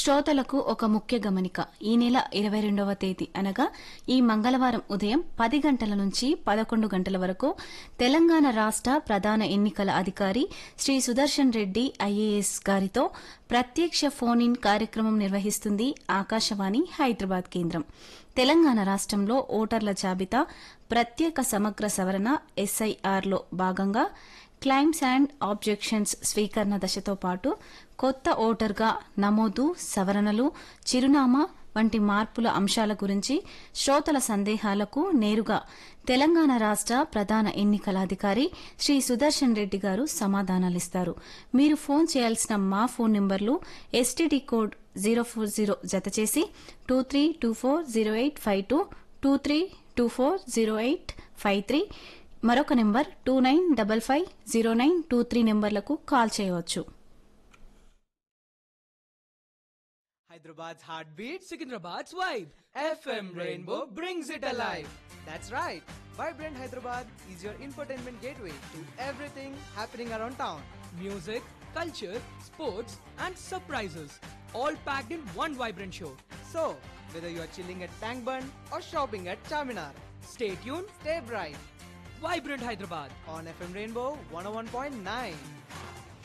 శ్రోతలకు ఒక ముఖ్య గమనిక ఈ నెల ఇరవై రెండవ తేదీ అనగా ఈ మంగళవారం ఉదయం పది గంటల నుంచి పదకొండు గంటల వరకు తెలంగాణ రాష్ట ప్రధాన ఎన్నికల అధికారి శ్రీ సుదర్శన్ రెడ్డి ఐఏఎస్ గారితో ప్రత్యక్ష ఫోన్ ఇన్ కార్యక్రమం నిర్వహిస్తుంది ఆకాశవాణి హైదరాబాద్ కేంద్రం తెలంగాణ రాష్ట్రంలో ఓటర్ల జాబితా ప్రత్యేక సమగ్ర సవరణ ఎస్ఐఆర్లో భాగంగా క్లైమ్స్ అండ్ ఆబ్జెక్షన్స్ స్వీకరణ దశతో పాటు కొత్త ఓటర్గా నమోదు సవరణలు చిరునామా వంటి మార్పుల అంశాల గురించి శ్రోతల సందేహాలకు నేరుగా తెలంగాణ రాష్ట ప్రధాన ఎన్నికల అధికారి శ్రీ సుదర్శన్ రెడ్డి గారు సమాధానాలిస్తారు మీరు ఫోన్ చేయాల్సిన మా ఫోన్ నెంబర్లు STD code zero four zero జతచేసి two three two four zero eight five two two three two four zero eight five three మరొక number two nine double five zero nine two three నెంబర్లకు call చేయవచ్చు Hyderabad's heartbeat, Sikandrabad's vibe. FM Rainbow brings it alive. That's right. Vibrant Hyderabad is your infotainment gateway to everything happening around town. Music, culture, sports, and surprises. All packed in one vibrant show. So, whether you are chilling at Tank Bund or shopping at Charminar, Stay tuned. stay bright Vibrant Hyderabad. on FM Rainbow 101.9.